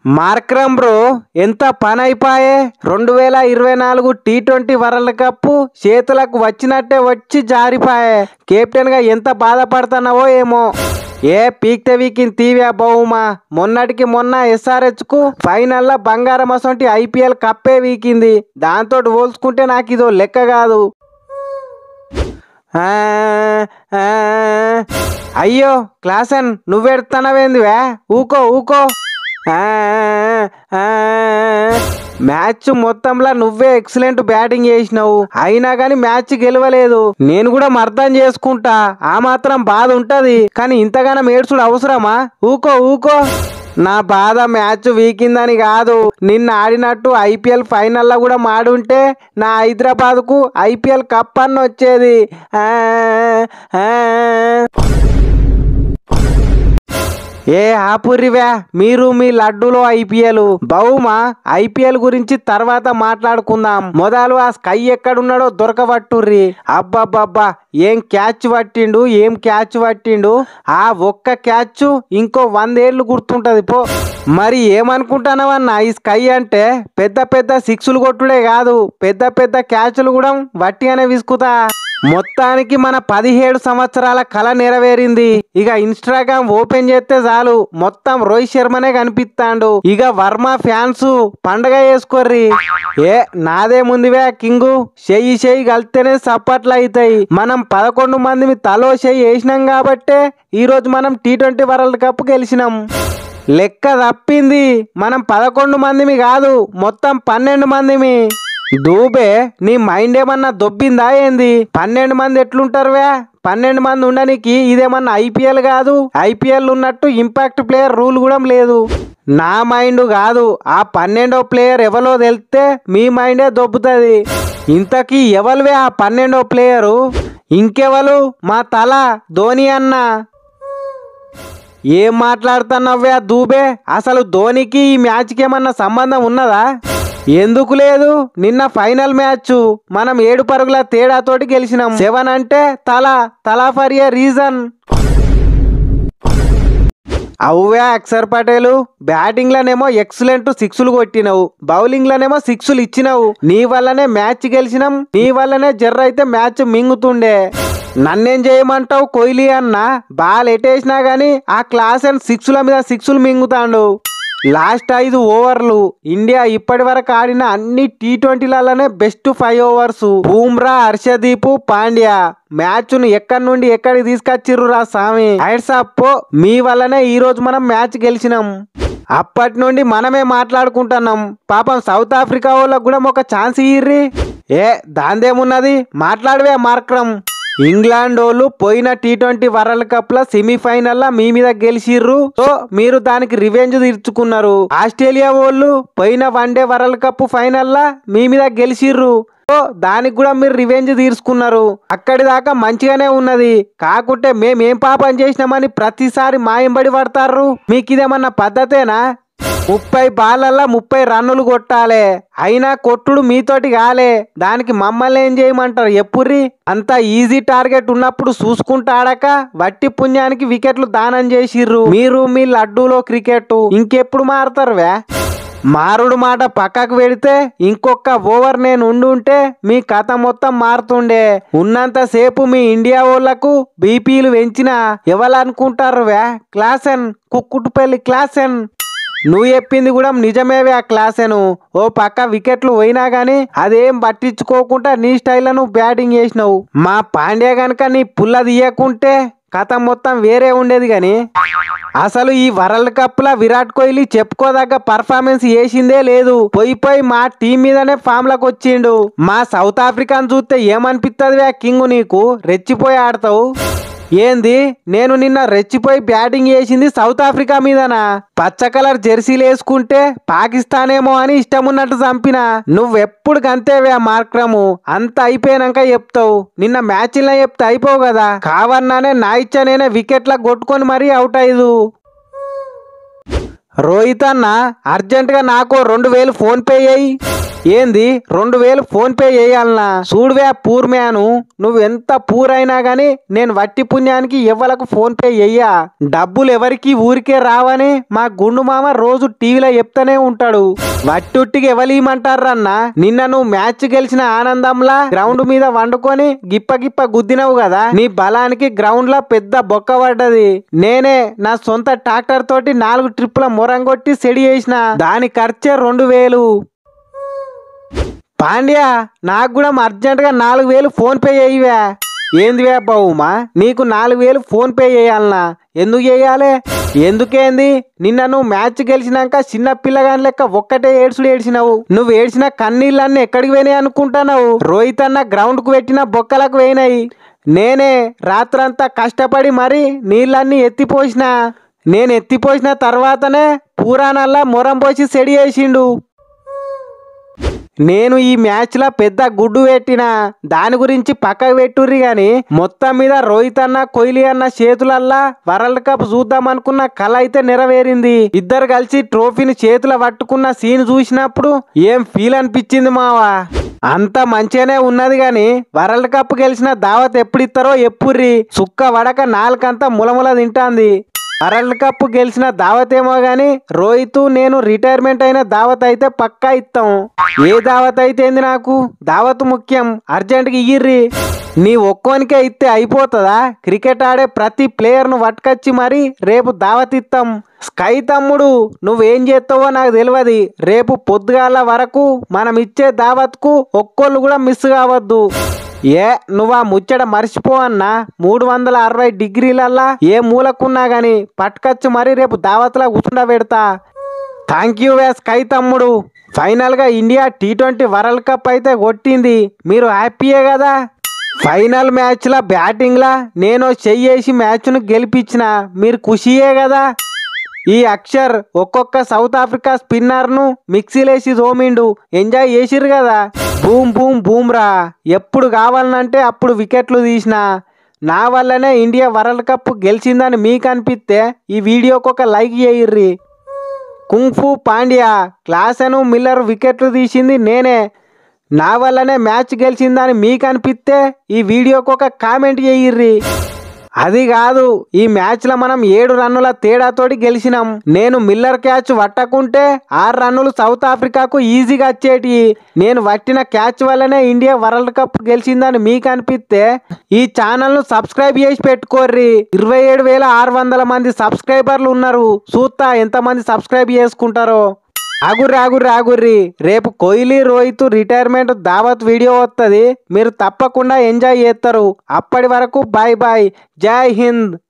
Markram bro ఎంత పని అయిపోయే రెండు వేల ఇరవై నాలుగు టీ ట్వంటీ వరల్డ్ కప్ చేతులకు వచ్చినట్టే వచ్చి జారిపాయే కెప్టెన్ గా ఎంత బాధపడుతున్నావో ఏమో ఏ పీక్తే వీకిన్ తీవ్యా బహుమా మొన్నటికి మొన్న ఎస్ఆర్హెచ్ కు ఫైనల్ లో బంగారం అసొంటి ఐపీఎల్ కప్పే వీకింది దాంతో పోల్చుకుంటే నాకు ఇదో లెక్క కాదు ఆ, ఆ, అయ్యో క్లాసన్ నువ్వెడుతున్నావేందివే ఊకో ఊకో ఆ, ఆ, మ్యాచ్ మొత్తంలో నువ్వే ఎక్సలెంట్ బ్యాటింగ్ చేసినావు అయినా కానీ మ్యాచ్ గెలవలేదు నేను కూడా అర్థం చేసుకుంటా ఆ మాత్రం బాధ ఉంటది కానీ ఇంతగానం ఏడ్చుడు అవసరమా ఊకో ఊకో నా బాధ మ్యాచ్ వీకిందని కాదు నిన్న ఆడినట్టు ఐపీఎల్ ఫైనల్లో కూడా మాడుంటే నా హైదరాబాద్కు ఐపీఎల్ కప్ అన్న వచ్చేది ఆ, ఆ. ఏ ఆపుర్రివే మీరు మీ లడ్డులో ఐపీఎల్ బహుమా ఐపీఎల్ గురించి తర్వాత మాట్లాడుకుందాం మొదలు ఆ స్కై ఎక్కడున్నాడో దొరకబట్టుర్రి అబ్బబ్బబ్బా ఏం క్యాచ్ పట్టిండు ఏం క్యాచ్ పట్టిండు ఆ ఒక్క క్యాచ్ ఇంకో వందేళ్లు గుర్తుంటది పో మరి ఏమనుకుంటున్నావన్నా ఈ స్కై అంటే పెద్ద పెద్ద సిక్స్లు కొట్టుడే కాదు పెద్ద పెద్ద క్యాచ్లు కూడా వట్టిగానే విసుకుతా మొత్తానికి మన పదిహేడు సంవత్సరాల కళ నెరవేరింది ఇక ఇన్స్టాగ్రామ్ ఓపెన్ చేస్తే చాలు మొత్తం రోహిత్ శర్మనే కనిపిస్తాడు ఇక వర్మ ఫ్యాన్స్ పండగ చేసుకోర్రి ఏ నాదే ముందువే కింగు చెయ్యి చెయ్యి కలిస్తేనే సప్పట్లు అవుతాయి మనం పదకొండు మంది తలో చెయ్యి వేసినాం కాబట్టే ఈ రోజు మనం టీ ట్వంటీ వరల్డ్ కప్ గెలిచినాం లెక్క తప్పింది మనం పదకొండు మందిమి కాదు మొత్తం పన్నెండు మందిమి దూబే నీ మైండ్ ఏమన్నా దొబ్బిందా ఏంది పన్నెండు మంది ఎట్లుంటారువే పన్నెండు మంది ఉండనికి ఇదేమన్నా ఐపీఎల్ కాదు ఐపీఎల్ ఉన్నట్టు ఇంపాక్ట్ ప్లేయర్ రూల్ కూడా లేదు నా మైండ్ కాదు ఆ పన్నెండో ప్లేయర్ ఎవరో తెలిస్తే మీ మైండే దొబ్బుతుంది ఇంతకీ ఎవరువే ఆ పన్నెండో ప్లేయరు ఇంకెవరు మా తల ధోని అన్న ఏం మాట్లాడుతున్నావే ఆ దూబే అసలు ధోనికి ఈ మ్యాచ్కి ఏమన్నా సంబంధం ఉన్నదా ఎందుకు లేదు నిన్న ఫైనల్ మ్యాచ్ మనం ఏడు పరుగుల తేడాతోటి గెలిచినాం సెవెన్ అంటే తల తలా ఫర్ ఏ రీజన్ అవువే అక్షర్ పటేలు బ్యాటింగ్ లోనేమో ఎక్సలెంట్ సిక్స్లు కొట్టినవు బౌలింగ్ లోనేమో సిక్స్లు ఇచ్చినావు నీ వల్లనే మ్యాచ్ గెలిచినాం నీ వల్లనే జర్ర అయితే మ్యాచ్ మింగుతుండే నన్నేం చేయమంటావు కోహ్లీ అన్న బాల్ ఎటేసినా గానీ ఆ క్లాస్ అండ్ సిక్స్ల మీద సిక్స్లు మింగుతాడు లాస్ట్ ఐదు ఓవర్లు ఇండియా ఇప్పటి వరకు ఆడిన అన్ని టీ ట్వంటీలలోనే best five overs Bumrah Arshdeep Pandya match ను ఎక్కడి నుండి ఎక్కడికి తీసుకొచ్చిర్రు రా స్వామి హైడ్స్ అప్ మీ వల్లనే ఈ రోజు మనం మ్యాచ్ గెలిచినాం అప్పటి నుండి మనమే మాట్లాడుకుంటున్నాం పాపం సౌత్ ఆఫ్రికా వాళ్ళకు కూడా ఒక ఛాన్స్ ఇయ్యిర్రి ఏ దాందేమున్నది మాట్లాడవే మార్క్రమ్ ఇంగ్లాండ్ వాళ్ళు పోయిన టీ ట్వంటీ వరల్డ్ కప్ లో సెమీఫైనల్ లో మీ మీద గెలిచిర్రు సో మీరు దానికి రివెంజ్ తీర్చుకున్నారు ఆస్ట్రేలియా వాళ్ళు పోయిన వన్డే వరల్డ్ కప్ ఫైనల్ లా మీ మీద గెలిచిర్రు సో దానికి కూడా మీరు రివెంజ్ తీర్చుకున్నారు అక్కడి దాకా మంచిగానే ఉన్నది కాకుంటే మేమేం పాపం చేసినామని ప్రతిసారి మాయంబడి పడతారు మీకు ఇదేమన్నా పద్ధతేనా ముప్పై బాలల్లా ముప్పై రన్నులు కొట్టాలి అయినా కొట్టుడు మీతోటి కాలే దానికి మమ్మల్ని ఏం చేయమంటారు ఎప్పుర్రి అంత ఈజీ టార్గెట్ ఉన్నప్పుడు చూసుకుంటా ఆడక వట్టి పుణ్యానికి వికెట్లు దానం చేసిర్రు మీరు మీ లడ్డూలో క్రికెట్ ఇంకెప్పుడు మారుతారు వే మారుడు మాట పక్కకు పెడితే ఇంకొక ఓవర్ నేను ఉండుంటే మీ కథ మొత్తం మారుతుండే ఉన్నంత సేపు మీ ఇండియా వాళ్ళకు బీపీలు పెంచిన ఎవరనుకుంటారు వే క్లాసెన్ కుక్కుటుపల్లి క్లాసెన్ నువ్వు చెప్పింది కూడా నిజమేవే ఆ క్లాసేను ఓ పక్క వికెట్లు పోయినా గానీ అదేం పట్టించుకోకుండా నీ స్టైల్లో నువ్వు బ్యాటింగ్ చేసినావు మా పాండ్యా గనక నీ పుల్ల తీయకుంటే కథ మొత్తం వేరే ఉండేది గాని అసలు ఈ వరల్డ్ కప్ లా విరాట్ కోహ్లీ చెప్పుకోదగ్గ పర్ఫార్మెన్స్ చేసిందే లేదు పోయి పోయి మా టీం మీదనే ఫామ్ లకు వచ్చిండు మా సౌత్ ఆఫ్రికాను చూస్తే ఏమనిపిస్తుంది కింగ్ నీకు రెచ్చిపోయి ఆడతావు ఏంది నేను నిన్న రెచ్చిపోయి బ్యాటింగ్ చేసింది సౌత్ ఆఫ్రికా మీదనా పచ్చ కలర్ జెర్సీలు వేసుకుంటే పాకిస్తాన్ ఏమో అని ఇష్టం ఉన్నట్టు చంపిన నువ్వెప్పుడు గంతేవే ఆ మార్క్రము అంత అయిపోయాక చెప్తావు నిన్న మ్యాచ్లో చెప్తే అయిపోవు కదా కావన్నానే నా ఇచ్చా నేనే వికెట్ల కొట్టుకొని మరీ అవుట్ అయ్యదు రోహిత్ అన్న అర్జెంటుగా నాకు రెండు వేలు ఫోన్ పే అయ్యి ఏంది రెండు వేలు ఫోన్ పే చేయాలనా చూడువే పూర్ మ్యాను నువ్వు ఎంత పూర్ అయినా గానీ నేను వట్టి పుణ్యానికి ఎవ్వలకు ఫోన్ పే చెయ్యా డబ్బులు ఎవరికి ఊరికే రావని మా గుండు మామ రోజు టీవీలో చెప్తానే ఉంటాడు వట్టుట్టికి ఎవలియమంటారన్న నిన్న నువ్వు మ్యాచ్ గెలిచిన ఆనందంలా గ్రౌండ్ మీద వండుకొని గిప్ప గిప్ప గుద్దినవు కదా నీ బలానికి గ్రౌండ్ లో పెద్ద బొక్క పడ్డది నేనే నా సొంత ట్రాక్టర్ తోటి నాలుగు ట్రిప్పుల మొరంగొట్టి సెడి చేసిన దాని ఖర్చే రెండు వేలు పాండ్యా నాకు కూడా అర్జెంట్ గా నాలుగు వేలు ఫోన్ పే చేయవే ఏందివే బావుమా నీకు నాలుగు వేలు ఫోన్ పే చేయాలనా ఎందుకు చేయాలి ఎందుకేంది నిన్న నువ్వు మ్యాచ్ గెలిచినాక చిన్న పిల్లగాని లెక్క ఒక్కటే ఏడ్చుడు ఏడ్చినావు నువ్వు ఏడ్చిన కన్నీళ్ళన్నీ ఎక్కడికి పోయినాయి అనుకుంటున్నావు రోహిత్ అన్న గ్రౌండ్ కు పెట్టిన బొక్కలకు పోయినాయి నేనే రాత్రంతా కష్టపడి మరి నీళ్ళన్నీ ఎత్తిపోసిన నేను ఎత్తిపోసిన తర్వాతనే పూరానల్లా మొరం పోసి సెడి చేసిండు నేను ఈ మ్యాచ్ లో పెద్ద గుడ్డు పెట్టిన దాని గురించి పక్కకు పెట్టుర్రి గాని మొత్తం మీద రోహిత్ అన్న కోహ్లీ అన్న చేతులల్లా వరల్డ్ కప్ చూద్దాం అనుకున్న కళ అయితే నెరవేరింది ఇద్దరు కలిసి ట్రోఫీని చేతుల పట్టుకున్న సీన్ చూసినప్పుడు ఏం ఫీల్ అనిపించింది మావా అంత మంచిగానే ఉన్నది గాని వరల్డ్ కప్ గెలిచిన దావత్ ఎప్పుడు ఇస్తారో ఎప్పుర్రి సుక్క వడక నాలుకంతా ములముల తింటాంది వరల్డ్ కప్ గెలిచిన దావత్ ఏమో గాని రోహిత్ నేను రిటైర్మెంట్ అయిన దావత్ అయితే పక్కా ఇస్తాం ఏ దావత్ అయితే ఏంది నాకు దావత్ ముఖ్యం అర్జెంట్ గా ఇయ్యిర్రి నీ ఒక్కోనికే ఇస్తే అయిపోతుందా క్రికెట్ ఆడే ప్రతి ప్లేయర్ ను పట్టుకొచ్చి మరి రేపు దావత్ ఇస్తాం స్కై తమ్ముడు నువ్వేం చేస్తావో నాకు తెలియదు రేపు పొద్దుగాల వరకు మనం ఇచ్చే దావత్కు ఒక్కోళ్ళు కూడా మిస్ కావద్దు ఏ నువ్వు ఆ ముచ్చట మర్చిపో అన్నా మూడు వందల అరవై డిగ్రీలల్లా ఏ మూలకున్నా గాని పట్టుకొచ్చి మరి రేపు దావత్లా కూర్చుండ పెడతా థ్యాంక్ యూ వే స్కై తమ్ముడు ఫైనల్ గా India T twenty world cup అయితే కొట్టింది మీరు హ్యాపీయే కదా ఫైనల్ మ్యాచ్ లా బ్యాటింగ్ లా నేను చెయ్యేసి మ్యాచ్ ను గెలిపించిన మీరు ఖుషియే కదా ఈ అక్షర్ ఒక్కొక్క సౌత్ ఆఫ్రికా స్పిన్నర్ ను మిక్సీలేసి తోమిండు ఎంజాయ్ చేసిర్రు కదా బూమ్ బూమ్ బూమ్ రా ఎప్పుడు కావాలనంటే అప్పుడు వికెట్లు తీసిన నా వల్లనే ఇండియా వరల్డ్ కప్ గెలిచిందని మీకు అనిపిస్తే ఈ వీడియోకి ఒక లైక్ చేయిర్రి కుంగ్ఫు పాండ్యా క్లాసను మిల్లర్ వికెట్లు తీసింది నేనే నా వల్లనే మ్యాచ్ గెలిచిందని మీకు అనిపిస్తే ఈ వీడియోకి ఒక కామెంట్ చేయిర్రి అది కాదు ఈ మ్యాచ్ లో మనం ఏడు రన్నుల తేడాతోటి గెలిచినాం నేను మిల్లర్ క్యాచ్ పట్టకుంటే ఆరు రన్నులు సౌత్ ఆఫ్రికాకు ఈజీగా వచ్చేటి నేను పట్టిన క్యాచ్ వల్లనే ఇండియా వరల్డ్ కప్ గెలిచిందని మీకు అనిపిస్తే ఈ ఛానల్ ను సబ్స్క్రైబ్ చేసి పెట్టుకోర్రి ఇరవై ఏడు వేల ఆరు వందల మంది సబ్స్క్రైబర్లు ఉన్నారు చూస్తా ఎంత మంది సబ్స్క్రైబ్ చేసుకుంటారో ఆగుర్రి ఆగుర్రి ఆగుర్రి రేపు కోహ్లీ రోహిత్ రిటైర్మెంట్ దావత్ వీడియో వస్తుంది మీరు తప్పకుండా ఎంజాయ్ చేస్తారు అప్పటి వరకు బాయ్ బాయ్ జై హింద్